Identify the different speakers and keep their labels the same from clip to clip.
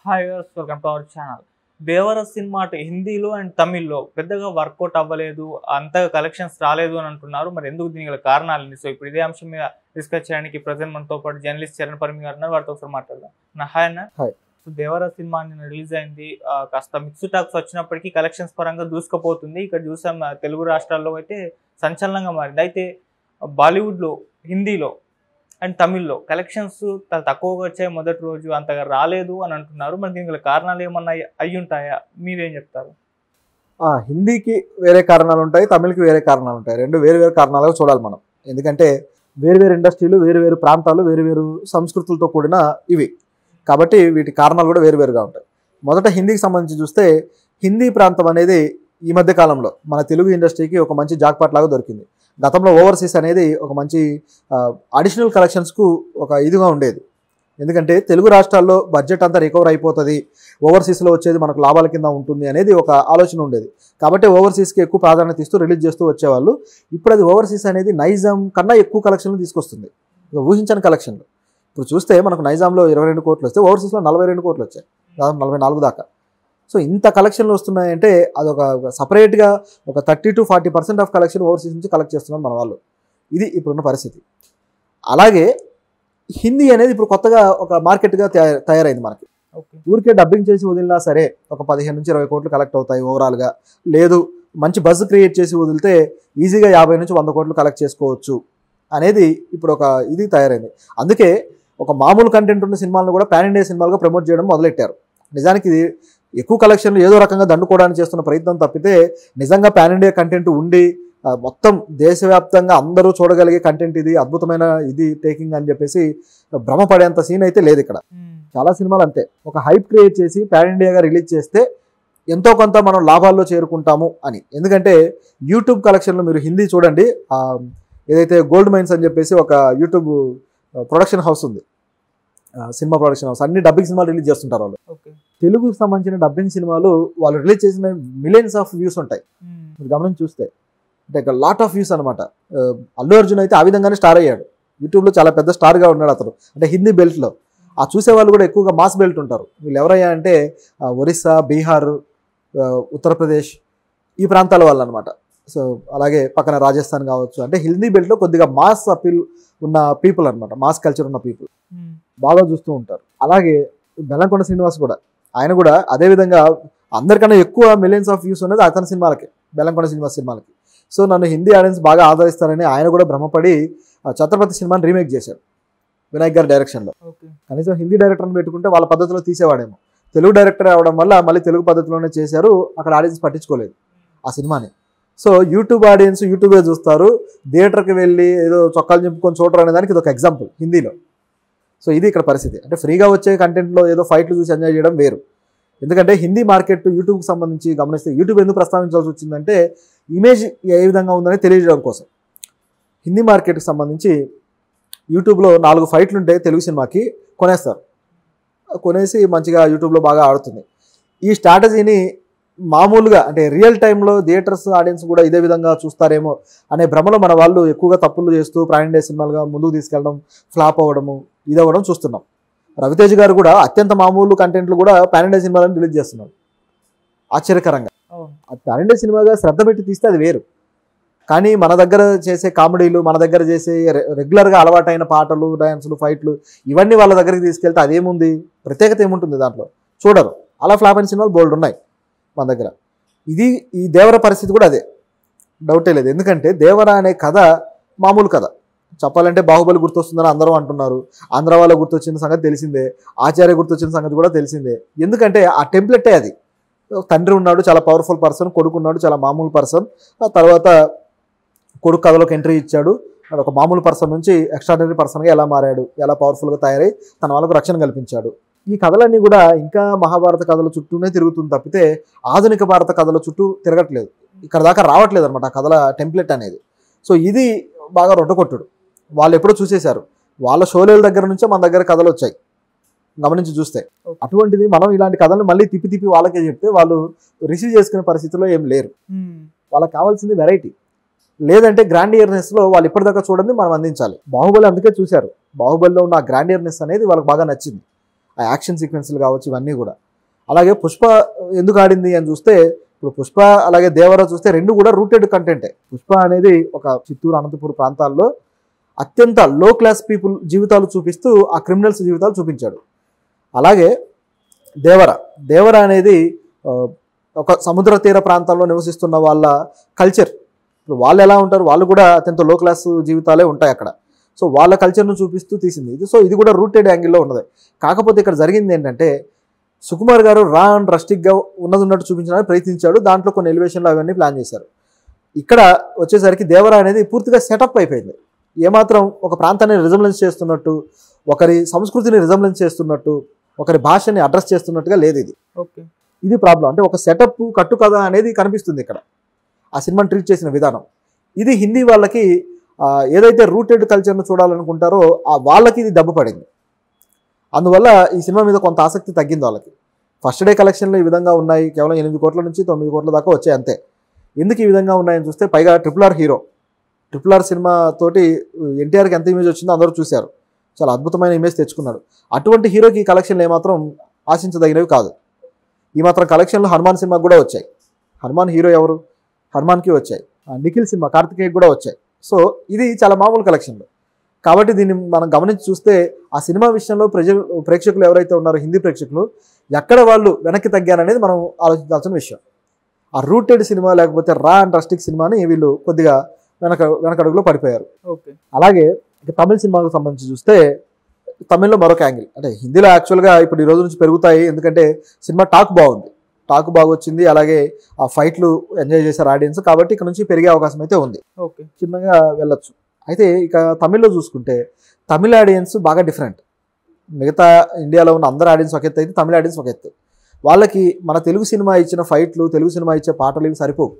Speaker 1: Hi welcome to our channel Devara cinema అటు హిందీలో and తమిళ్లో పెద్దగా వర్కౌట్ అవ్వలేదు అంతగా కలెక్షన్స్ రాలేదు అని అంటున్నారు మరి ఎందుకు దీనికి గల కారణాలు ఏంటి? సో ఇప్పుడు ఇదే అంశం మీద డిస్కస్ చేయడానికి ప్రజెంట్ మనతో పాటు జర్నలిస్ట్ చరణ్ పరిమి గారు ఉన్నారు వారితో ఒకసారి మాట్లాడదాం నా హాయ్ అన్న
Speaker 2: Hi.
Speaker 1: సో దేవర సినిమా నిన్న రిలీజ్ అయింది ఆ, కాస్త మిక్స్ టాక్స్ వచ్చినప్పటికీ కలెక్షన్స్ పరంగా దూసుకుపోతుంది ఇక్కడ చూసాం ఆ, తెలుగు రాష్ట్రాల్లో అయితే సంచలనంగా మారింది అయితే బాలీవుడ్లో హిందీలో అండ్ తమిళ్లో కలెక్షన్స్ చాలా తక్కువగా వచ్చాయి మొదటి రోజు అంతగా రాలేదు అని అంటున్నారు మరి దీనికి గల కారణాలు ఏమన్నా అయ్యి ఉంటాయా మీరేం చెప్తారు
Speaker 2: ఆ, హిందీకి వేరే కారణాలు ఉంటాయి తమిళ్కి వేరే కారణాలు ఉంటాయి రెండు వేరు వేరు కారణాలుగా చూడాలి మనం ఎందుకంటే వేరు వేరు ఇండస్ట్రీలు వేరు వేరు ప్రాంతాలు వేరు వేరు సంస్కృతులతో కూడిన ఇవి కాబట్టి వీటి కారణాలు కూడా వేరు వేరుగా ఉంటాయి మొదట హిందీకి సంబంధించి చూస్తే హిందీ ప్రాంతం అనేది ఈ మధ్య కాలంలో మన తెలుగు ఇండస్ట్రీకి ఒక మంచి జాక్పాట్ లాగా దొరికింది గతంలో ఓవర్సీస్ అనేది ఒక మంచి అడిషనల్ కలెక్షన్స్కు ఒక ఇదిగా ఉండేది ఎందుకంటే తెలుగు రాష్ట్రాల్లో బడ్జెట్ అంతా రికవర్ అయిపోతుంది ఓవర్సీస్లో వచ్చేది మనకు లాభాల కింద ఉంటుంది అనేది ఒక ఆలోచన ఉండేది కాబట్టి ఓవర్సీస్కి ఎక్కువ ప్రాధాన్యత ఇస్తూ రిలీజ్ చేస్తూ వచ్చేవాళ్ళు ఇప్పుడు అది ఓవర్సీస్ అనేది నైజాం కన్నా ఎక్కువ కలెక్షన్లు తీసుకొస్తుంది ఇక ఊహించని కలెక్షన్లు ఇప్పుడు చూస్తే మనకు నైజాంలో ఇరవై రెండు కోట్లు వస్తే ఓవర్సీస్లో నలభై రెండు కోట్లు వచ్చాయి దాదాపు నలభై నాలుగు దాకా సో ఇంత కలెక్షన్లు వస్తున్నాయంటే అదొక సపరేట్గా ఒక thirty to forty percent of collection overseas నుంచి కలెక్ట్ చేస్తున్నారు మన వాళ్ళు ఇది ఇప్పుడున్న పరిస్థితి అలాగే హిందీ అనేది ఇప్పుడు కొత్తగా ఒక మార్కెట్గా తయా- తయారైంది మనకి
Speaker 1: ఓకే
Speaker 2: ఊరికే డబ్బింగ్ చేసి వదిలినా సరే ఒక పదిహేను నుంచి ఇరవై కోట్లు కలెక్ట్ అవుతాయి ఓవరాల్గా లేదు మంచి బజ్ క్రియేట్ చేసి వదిలితే ఈజీగా యాభై నుంచి వంద కోట్లు కలెక్ట్ చేసుకోవచ్చు అనేది ఇప్పుడు ఒక ఇది తయారైంది అందుకే ఒక మామూలు కంటెంట్ ఉన్న సినిమాలను కూడా పాన్ ఇండియా సినిమాలుగా ప్రమోట్ చేయడం మొదలెట్టారు నిజానికి ఇది ఎక్కువ కలెక్షన్లు ఏదో రకంగా దండుకోవడానికి చేస్తున్న ప్రయత్నం తప్పితే నిజంగా పాన్ ఇండియా కంటెంట్ ఉండి ఆ, మొత్తం దేశవ్యాప్తంగా అందరూ చూడగలిగే కంటెంట్ ఇది అద్భుతమైన ఇది టేకింగ్ అని చెప్పేసి భ్రమపడేంత సీన్ అయితే లేదు ఇక్కడ చాలా సినిమాలు అంతే ఒక హైప్ క్రియేట్ చేసి పాన్ ఇండియాగా రిలీజ్ చేస్తే ఎంతో కొంత మనం లాభాల్లో చేరుకుంటాము అని ఎందుకంటే యూట్యూబ్ కలెక్షన్లో మీరు హిందీ చూడండి ఆ, ఏదైతే గోల్డ్ మైన్స్ అని చెప్పేసి ఒక యూట్యూబ్ ప్రొడక్షన్ హౌస్ ఉంది ఆ, సినిమా ప్రొడక్షన్ హౌస్ అన్ని డబ్బింగ్ సినిమాలు రిలీజ్ చేస్తుంటారు వాళ్ళు
Speaker 1: ఓకే
Speaker 2: తెలుగుకి సంబంధించిన డబ్బింగ్ సినిమాలు వాళ్ళు రిలీజ్ చేసిన మిలియన్స్ ఆఫ్ వ్యూస్ ఉంటాయి మీరు గమనించి చూస్తే అంటే లాట్ ఆఫ్ వ్యూస్ అనమాట అల్లు అర్జున్ అయితే ఆ విధంగానే స్టార్ అయ్యాడు యూట్యూబ్లో చాలా పెద్ద స్టార్గా ఉన్నాడు అతను అంటే హిందీ బెల్ట్లో ఆ చూసే వాళ్ళు కూడా ఎక్కువగా మాస్ బెల్ట్ ఉంటారు వీళ్ళు ఎవరయ్యా అంటే ఆ, ఒరిస్సా బీహార్ ఆ, ఉత్తరప్రదేశ్ ఈ ప్రాంతాల వాళ్ళు అనమాట సో అలాగే పక్కన రాజస్థాన్ కావచ్చు అంటే హిందీ బెల్ట్లో కొద్దిగా మాస్ అపీల్ ఉన్న పీపుల్ అనమాట మాస్ కల్చర్ ఉన్న పీపుల్ బాగా చూస్తూ ఉంటారు అలాగే బెల్లంకొండ శ్రీనివాస్ కూడా ఆయన కూడా అదే విధంగా అందరికన్నా ఎక్కువ మిలియన్స్ ఆఫ్ వ్యూస్ ఉన్నది అతని సినిమాలకి బెల్లంకొండ శ్రీనివాస్ సినిమాలకి సో నన్ను హిందీ ఆడియన్స్ బాగా ఆదరిస్తారని ఆయన కూడా భ్రమపడి ఆ ఛత్రపతి సినిమాని రీమేక్ చేశాడు వినాయక్ గారి డైరెక్షన్లో
Speaker 1: ఓకే
Speaker 2: కనీసం హిందీ డైరెక్టర్ని పెట్టుకుంటే వాళ్ళ పద్ధతిలో తీసేవాడేమో తెలుగు డైరెక్టర్ అవడం వల్ల మళ్ళీ తెలుగు పద్ధతిలోనే చేశారు అక్కడ ఆడియన్స్ పట్టించుకోలేదు ఆ సినిమాని సో యూట్యూబ్ ఆడియన్స్ యూట్యూబే చూస్తారు థియేటర్కి వెళ్ళి ఏదో చొక్కాలు చింపుకొని చూడరు అనే దానికి ఇది ఒక ఎగ్జాంపుల్ హిందీలో సో ఇది ఇక్కడ పరిస్థితి అంటే ఫ్రీగా వచ్చే కంటెంట్లో ఏదో ఫైట్లు చూసి ఎంజాయ్ చేయడం వేరు ఎందుకంటే హిందీ మార్కెట్ యూట్యూబ్కి సంబంధించి గమనిస్తే యూట్యూబ్ ఎందుకు ప్రస్తావించాల్సి వచ్చిందంటే ఇమేజ్ ఏ విధంగా ఉందని తెలియజేయడం కోసం హిందీ మార్కెట్కి సంబంధించి యూట్యూబ్లో నాలుగు ఫైట్లు ఉంటే తెలుగు సినిమాకి కొనేస్తారు కొనేసి మంచిగా యూట్యూబ్లో బాగా ఆడుతుంది ఈ స్ట్రాటజీని మామూలుగా అంటే రియల్ టైంలో థియేటర్స్ ఆడియన్స్ కూడా ఇదే విధంగా చూస్తారేమో అనే భ్రమలో మన వాళ్ళు ఎక్కువగా తప్పులు చేస్తూ ప్రాణ్ డే సినిమాలుగా ముందుకు తీసుకెళ్ళడం ఫ్లాప్ అవ్వడము ఇది అవ్వడం చూస్తున్నాం రవితేజ్ గారు కూడా అత్యంత మామూలు కంటెంట్లు కూడా పాన్ ఇండియా సినిమాలను రిలీజ్ చేస్తున్నారు ఆశ్చర్యకరంగా
Speaker 1: అవును
Speaker 2: అది పాన్ ఇండియా సినిమాగా శ్రద్ధ పెట్టి తీస్తే అది వేరు కానీ మన దగ్గర చేసే కామెడీలు మన దగ్గర చేసే రె- రెగ్యులర్గా అలవాటైన పాటలు డ్యాన్సులు ఫైట్లు ఇవన్నీ వాళ్ళ దగ్గరికి తీసుకెళ్తే అదేముంది ప్రత్యేకత ఏముంటుంది దాంట్లో చూడరు అలా ఫ్లాప్ అయిన సినిమాలు బోల్డ్ ఉన్నాయి మన దగ్గర ఇది ఈ దేవర పరిస్థితి కూడా అదే డౌటే లేదు ఎందుకంటే దేవర అనే కథ మామూలు కథ చెప్పాలంటే బాహుబలి గుర్తొస్తుందని అందరూ అంటున్నారు ఆంధ్ర వాళ్ళ గుర్తొచ్చిన సంగతి తెలిసిందే ఆచార్య గుర్తొచ్చిన సంగతి కూడా తెలిసిందే ఎందుకంటే ఆ టెంప్లెట్టే అది తండ్రి ఉన్నాడు చాలా పవర్ఫుల్ పర్సన్ కొడుకు ఉన్నాడు చాలా మామూలు పర్సన్ ఆ తర్వాత కొడుకు కథలోకి ఎంట్రీ ఇచ్చాడు వాడు ఒక మామూలు పర్సన్ నుంచి ఎక్స్ట్రాడినరీ పర్సన్గా ఎలా మారాడు ఎలా పవర్ఫుల్గా తయారై తన వాళ్ళకు రక్షణ కల్పించాడు ఈ కథలన్నీ కూడా ఇంకా మహాభారత కథల చుట్టూనే తిరుగుతుంది తప్పితే ఆధునిక భారత కథల చుట్టూ తిరగట్లేదు ఇక్కడ దాకా రావట్లేదు అనమాట ఆ కథల టెంప్లెట్ అనేది సో ఇది బాగా రొట్టకొట్టుడు వాళ్ళు ఎప్పుడో చూసేశారు వాళ్ళ షోలేల దగ్గర నుంచే మన దగ్గర కథలు వచ్చాయి గమనించి చూస్తే అటువంటిది మనం ఇలాంటి కథలు మళ్ళీ తిప్పి తిప్పి వాళ్ళకే చెప్తే వాళ్ళు రిసీవ్ చేసుకునే పరిస్థితిలో ఏం లేరు వాళ్ళకి కావాల్సింది వెరైటీ లేదంటే గ్రాండియర్నెస్ లో వాళ్ళు ఇప్పటిదాకా చూడండి మనం అందించాలి బాహుబలి అందుకే చూశారు బాహుబలిలో ఉన్న ఆ గ్రాండియర్నెస్ అనేది వాళ్ళకి బాగా నచ్చింది ఆ యాక్షన్ సీక్వెన్స్లు కావచ్చు ఇవన్నీ కూడా అలాగే పుష్ప ఎందుకు ఆడింది అని చూస్తే ఇప్పుడు పుష్ప అలాగే దేవర చూస్తే రెండు కూడా రూటెడ్ కంటెంటే పుష్ప అనేది ఒక చిత్తూరు అనంతపురం ప్రాంతాల్లో అత్యంత లో క్లాస్ పీపుల్ జీవితాలు చూపిస్తూ ఆ క్రిమినల్స్ జీవితాలు చూపించాడు అలాగే దేవర దేవర అనేది ఆ, ఒక సముద్ర తీర ప్రాంతాల్లో నివసిస్తున్న వాళ్ళ కల్చర్ ఇప్పుడు వాళ్ళు ఎలా ఉంటారు వాళ్ళు కూడా అత్యంత లో క్లాస్ జీవితాలే ఉంటాయి అక్కడ సో వాళ్ళ కల్చర్ను చూపిస్తూ తీసింది ఇది సో ఇది కూడా రూటెడ్ యాంగిల్లో ఉన్నది కాకపోతే ఇక్కడ జరిగింది ఏంటంటే సుకుమార్ గారు రా అండ్ రస్టిక్గా ఉన్నది ఉన్నట్టు చూపించడానికి ప్రయత్నించాడు దాంట్లో కొన్ని ఎలివేషన్లు అవన్నీ ప్లాన్ చేశారు ఇక్కడ వచ్చేసరికి దేవర అనేది పూర్తిగా సెటప్ అయిపోయింది ఏమాత్రం ఒక ప్రాంతాన్ని రిజంబ్లెన్స్ చేస్తున్నట్టు ఒకరి సంస్కృతిని రిజంబ్లెన్స్ చేస్తున్నట్టు ఒకరి భాషని అడ్రస్ చేస్తున్నట్టుగా లేదు ఇది
Speaker 1: ఓకే
Speaker 2: ఇది ప్రాబ్లం అంటే ఒక సెటప్ కట్టు కథ అనేది కనిపిస్తుంది ఇక్కడ ఆ సినిమాని ట్రీట్ చేసిన విధానం ఇది హిందీ వాళ్ళకి ఆ, ఏదైతే రూటెడ్ కల్చర్ను చూడాలనుకుంటారో ఆ వాళ్ళకి ఇది దెబ్బ పడింది అందువల్ల ఈ సినిమా మీద కొంత ఆసక్తి తగ్గింది వాళ్ళకి ఫస్ట్ డే కలెక్షన్లు ఈ విధంగా ఉన్నాయి కేవలం ఎనిమిది కోట్ల నుంచి తొమ్మిది కోట్ల దాకా వచ్చాయి అంతే ఎందుకు ఈ విధంగా ఉన్నాయని చూస్తే పైగా triple R hero triple R cinema తోటి ఎన్టీఆర్కి ఎంత ఇమేజ్ వచ్చిందో అందరూ చూశారు చాలా అద్భుతమైన ఇమేజ్ తెచ్చుకున్నాడు అటువంటి హీరోకి ఈ కలెక్షన్లు ఏమాత్రం ఆశించదగినవి కాదు ఈ మాత్రం కలెక్షన్లు హనుమాన్ సినిమాకి కూడా వచ్చాయి హనుమాన్ హీరో ఎవరు హనుమాన్కి వచ్చాయి ఆ నిఖిల్ సినిమా కార్తికేయ కూడా వచ్చాయి సో ఇది చాలా మామూలు కలెక్షన్లు కాబట్టి దీన్ని మనం గమనించి చూస్తే ఆ సినిమా విషయంలో ప్రజలు ప్రేక్షకులు ఎవరైతే ఉన్నారో హిందీ ప్రేక్షకులు ఎక్కడ వాళ్ళు వెనక్కి తగ్గారనేది మనం ఆలోచించాల్సిన విషయం ఆ రూటెడ్ సినిమా లేకపోతే రా అండ్ రస్టిక్ సినిమాని వీళ్ళు కొద్దిగా వెనక వెనకడుగులో పడిపోయారు
Speaker 1: ఓకే
Speaker 2: అలాగే ఇక తమిళ సినిమాకు సంబంధించి చూస్తే తమిళ్లో మరొక యాంగిల్ అంటే హిందీలో యాక్చువల్గా ఇప్పుడు ఈ రోజు నుంచి పెరుగుతాయి ఎందుకంటే సినిమా టాక్ బాగుంది టాక్ బాగా వచ్చింది అలాగే ఆ ఫైట్లు ఎంజాయ్ చేశారు ఆడియన్స్ కాబట్టి ఇక్కడ నుంచి పెరిగే అవకాశం అయితే ఉంది
Speaker 1: ఓకే
Speaker 2: చిన్నగా వెళ్ళొచ్చు అయితే ఇక తమిళ్లో చూసుకుంటే తమిళ ఆడియన్స్ బాగా డిఫరెంట్ మిగతా ఇండియాలో ఉన్న అందరు ఆడియన్స్ ఒక ఎత్తు అయితే తమిళ ఆడియన్స్ ఒక ఎత్తు వాళ్ళకి మన తెలుగు సినిమా ఇచ్చిన ఫైట్లు తెలుగు సినిమా ఇచ్చే పాటలు ఇవి సరిపోవు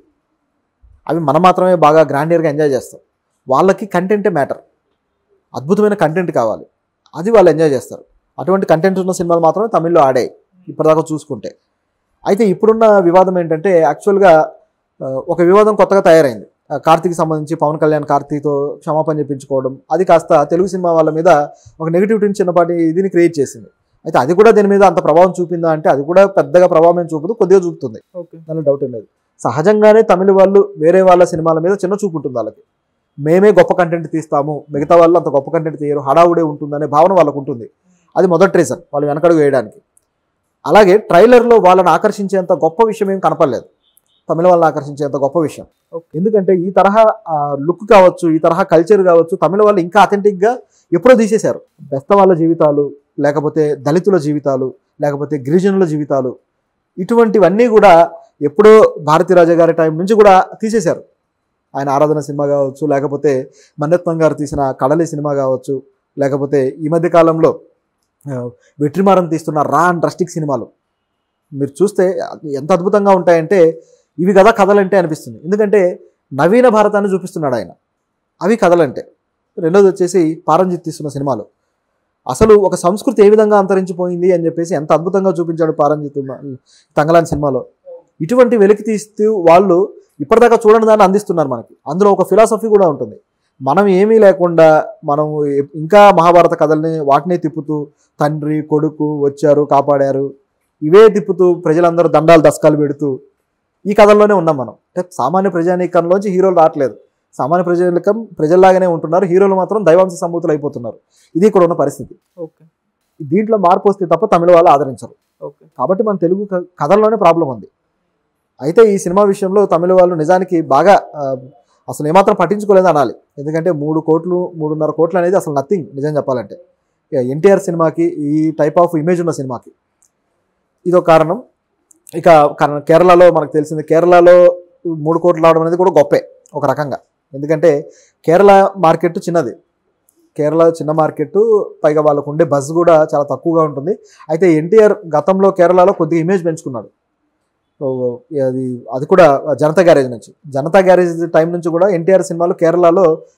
Speaker 2: అవి మనం మాత్రమే బాగా గ్రాండియర్గా ఎంజాయ్ చేస్తాం వాళ్ళకి కంటెంటే మ్యాటర్ అద్భుతమైన కంటెంట్ కావాలి అది వాళ్ళు ఎంజాయ్ చేస్తారు అటువంటి కంటెంట్ ఉన్న సినిమాలు మాత్రమే తమిళ్లో ఆడాయి ఇప్పటిదాకా చూసుకుంటే అయితే ఇప్పుడున్న వివాదం ఏంటంటే యాక్చువల్గా ఆ, ఒక వివాదం కొత్తగా తయారైంది ఆ, కార్తీక్ సంబంధించి పవన్ కళ్యాణ్ కార్తీక్తో క్షమాపణ చెప్పించుకోవడం అది కాస్త తెలుగు సినిమా వాళ్ళ మీద ఒక నెగిటివిటీని చిన్నపాటి ఇదిని క్రియేట్ చేసింది అయితే అది కూడా దీని మీద అంత ప్రభావం చూపిందా అంటే అది కూడా పెద్దగా ప్రభావం ఏం చూపదు కొద్దిగా చూపుతుంది
Speaker 1: ఓకే
Speaker 2: దానిలో డౌట్ ఏం లేదు సహజంగానే తమిళ వాళ్ళు వేరే వాళ్ళ సినిమాల మీద చిన్న చూపు ఉంటుంది వాళ్ళకి మేమే గొప్ప కంటెంట్ తీస్తాము మిగతా వాళ్ళు అంత గొప్ప కంటెంట్ తీయరు హడావుడే ఉంటుందనే భావన వాళ్ళకు ఉంటుంది అది మొదటి రీజన్ వాళ్ళు వెనకడుగు వేయడానికి అలాగే ట్రైలర్లో వాళ్ళని ఆకర్షించేంత గొప్ప విషయం ఏం కనపడలేదు తమిళ వాళ్ళని ఆకర్షించేంత గొప్ప విషయం
Speaker 1: Okay.
Speaker 2: ఎందుకంటే ఈ తరహా లుక్ కావచ్చు ఈ తరహా కల్చర్ కావచ్చు తమిళ వాళ్ళు ఇంకా అథెంటిక్గా ఎప్పుడో తీసేశారు బెస్త వాళ్ళ జీవితాలు లేకపోతే దళితుల జీవితాలు లేకపోతే గిరిజనుల జీవితాలు ఇటువంటివన్నీ కూడా ఎప్పుడో భారతీ రాజా గారి టైం నుంచి కూడా తీసేశారు ఆయన ఆరాధన సినిమా కావచ్చు లేకపోతే మన్నెత్వం గారు తీసిన కడలి సినిమా కావచ్చు లేకపోతే ఈ మధ్య కాలంలో ఆ, వెట్రిమారం తీస్తున్న రా అండ్ రస్టిక్ సినిమాలు మీరు చూస్తే ఎంత అద్భుతంగా ఉంటాయంటే ఇవి కదా కథలంటే అనిపిస్తుంది ఎందుకంటే నవీన భారతాన్ని చూపిస్తున్నాడు ఆయన అవి కథలంటే రెండోది వచ్చేసి పారంజిత్ తీస్తున్న సినిమాలు అసలు ఒక సంస్కృతి ఏ విధంగా అంతరించిపోయింది అని చెప్పేసి ఎంత అద్భుతంగా చూపించాడు పారంజిత్ మ- తంగలాన్ సినిమాలో ఇటువంటి వెలికి తీస్తూ వాళ్ళు ఇప్పటిదాకా చూడని దాన్ని అందిస్తున్నారు మనకి అందులో ఒక ఫిలాసఫీ కూడా ఉంటుంది మనం ఏమీ లేకుండా మనం ఎ- ఇంకా మహాభారత కథల్ని వాటినే తిప్పుతూ తండ్రి కొడుకు వచ్చారు కాపాడారు ఇవే తిప్పుతూ ప్రజలందరూ దండాలు దశకాలు పెడుతూ ఈ కథల్లోనే ఉన్నాం మనం అంటే సామాన్య ప్రజానీకంలోంచి హీరోలు రావట్లేదు సామాన్య ప్రజానికం ప్రజల్లాగానే ఉంటున్నారు హీరోలు మాత్రం దైవాంశ సంభూతులు అయిపోతున్నారు ఇది ఇక్కడ ఉన్న పరిస్థితి
Speaker 1: ఓకే
Speaker 2: దీంట్లో మార్పు వస్తే తప్ప తమిళ వాళ్ళు ఆదరించరు
Speaker 1: ఓకే
Speaker 2: కాబట్టి మన తెలుగు క- కథల్లోనే ప్రాబ్లం ఉంది అయితే ఈ సినిమా విషయంలో తమిళ వాళ్ళు నిజానికి బాగా ఆ, అసలు ఏమాత్రం పట్టించుకోలేదు అనాలి ఎందుకంటే మూడు కోట్లు మూడున్నర కోట్లు అనేది అసలు నథింగ్ నిజం చెప్పాలంటే ఎన్టీఆర్ సినిమాకి ఈ టైప్ ఆఫ్ ఇమేజ్ ఉన్న సినిమాకి ఇదో కారణం ఇక కర- కేరళలో మనకు తెలిసింది కేరళలో మూడు కోట్లు రావడం అనేది కూడా గొప్పే ఒక రకంగా ఎందుకంటే కేరళ మార్కెట్ చిన్నది కేరళ చిన్న మార్కెట్ పైగా వాళ్ళకు ఉండే బజ్ కూడా చాలా తక్కువగా ఉంటుంది అయితే ఎన్టీఆర్ గతంలో కేరళలో కొద్దిగా ఇమేజ్ పెంచుకున్నాడు సో అది అది కూడా జనతా గ్యారేజ్ నుంచి జనతా గ్యారేజ్ టైం నుంచి కూడా ఎన్టీఆర్ సినిమాలు కేరళలో